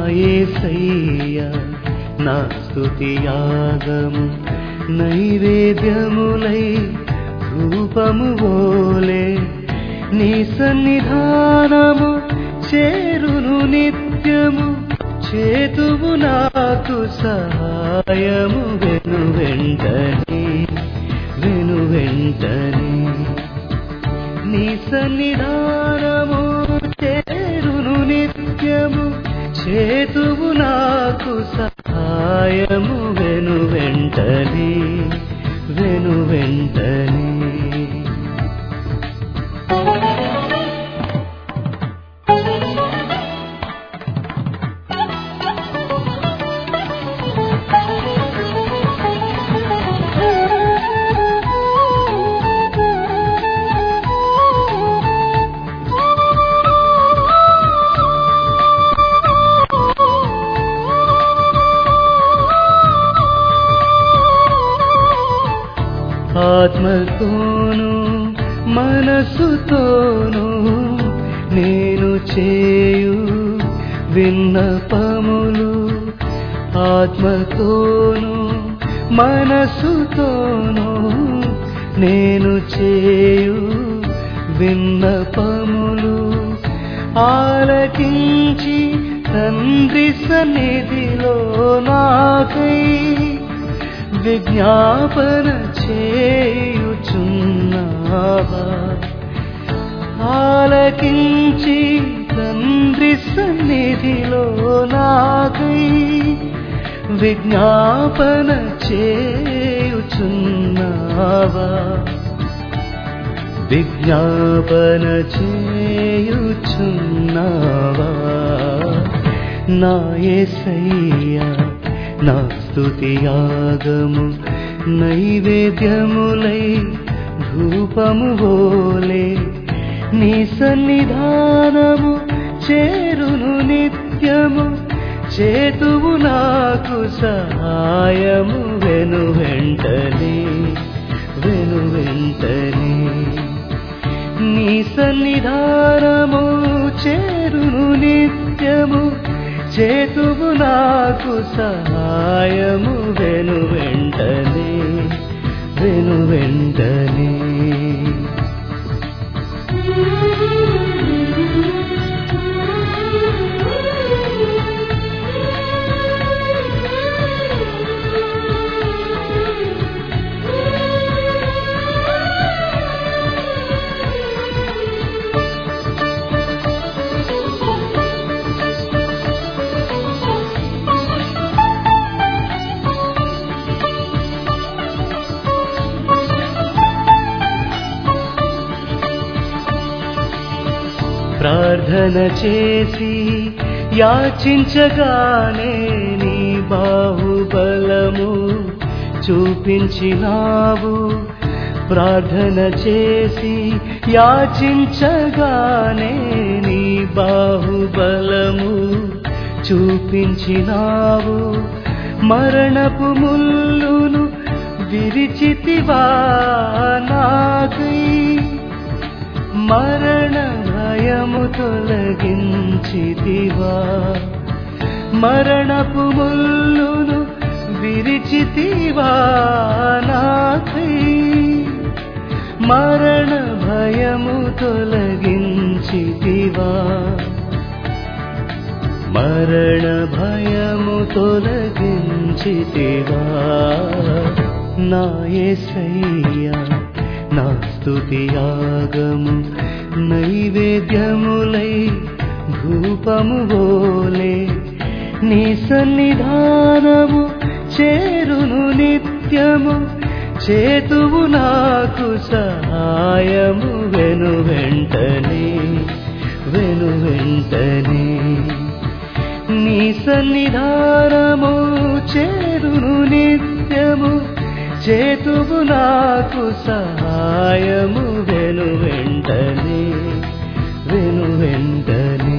నాయసయ్య నా స్తుతి యాగము నైవేద్యములై రూపము ఓలే నీ సన్నిధానము చేరును నిత్యము చేతువు నాకు సహాయము వెను వెంటనే వెను వెంటనే నీ సన్నిధానము చేరును నిత్యము చేతువు నాకు సహాయము వెను వెంటనే వెను వెంటనే ఆత్మతోను మనసుతోను నేను చేయు విన్నపములు ఆత్మతోను మనసుతోను నేను చేయు విన్నపములు ఆలకించి తండ్రి సన్నిధిలో నాకై విజ్ఞాపన చేయుచున్నావా ఆలకించి తండ్రి సన్నిధిలో నాకై విజ్ఞాపన చేయుచున్నావా విజ్ఞాపన చేయుచున్నావా నా యేసయ్యా నా స్తుతి యాగము నైవేద్యములై ధూపము ఓలే నీ సన్నిధానము చేరును నిత్యము చేతువు నాకు సహాయము వెను వెంటనే వెను వెంటనే నీ సన్నిధానము చేరును నిత్యము చేతువు నాకు సహాయము వెను వెంటనే వెను వెంటనే ప్రార్థన చేసి యాచించగానే నీ బాహుబలము చూపించినావు ప్రార్థన చేసి యాచించగానే నీ బాహుబలము చూపించినావు మరణపు ముల్లును విరిచితివా నాకై మరణ భయము తొలగించితివా మరణపు ముల్లును విరిచితివా నాకై మరణ భయము తొలగించితివా మరణ భయము తొలగించితివా నా యేసయ్యా నా స్తుతి యాగము నైవేద్యములై ధూపము బోలే నీ సన్నిధానము చేరును నిత్యము చేతువు నాకు సహాయము వెను వెంటనే వెను వెంటనే నీ సన్నిధానము చేరును నిత్యము చేతువు నాకు సహాయము వెను వెంటనే వెను వెంటనే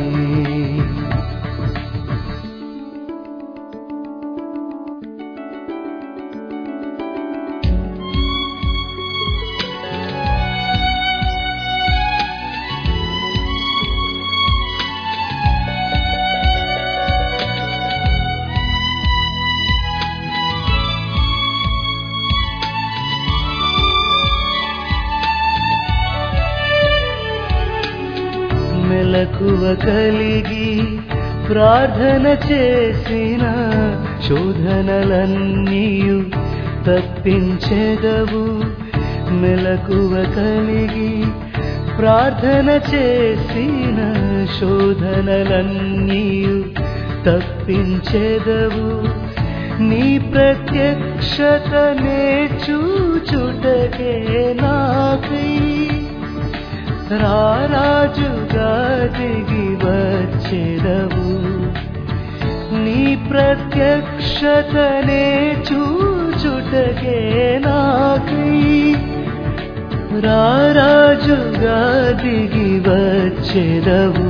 మెలకువ కలిగి ప్రార్థన చేసిన శోధనలన్నీయు తప్పించెదవు మెలకువ కలిగి ప్రార్థన చేసిన శోధనలన్నీయు తప్పించెదవు నీ ప్రత్యక్షతనే చూచుటకే నాకై రారాజుగా దిగి వచ్చెదవు నీ ప్రత్యక్షతనే చూచుటకే నాకై రారాజుగా దిగి వచ్చెదవు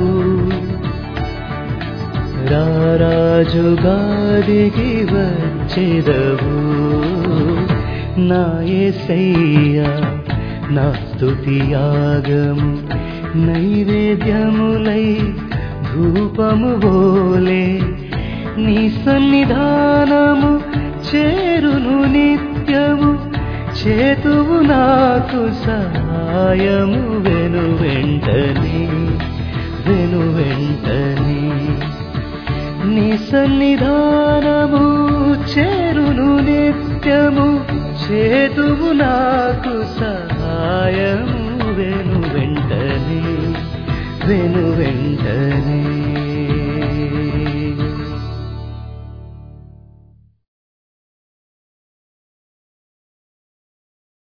రారాజుగా దిగి వచ్చెదవు నా యేసయ్యా నా స్తుతియాగము నైవేద్యములై ధూపము బోలే నీ సన్నిధానము చేరును నిత్యము చేతువు నాకు సహాయము వెను వెంటనే వెను వెంటనే నీ సన్నిధానము చేరును నిత్యము చేతువు నాకు సహాయము వెను వెంటనే వెను వెంటనే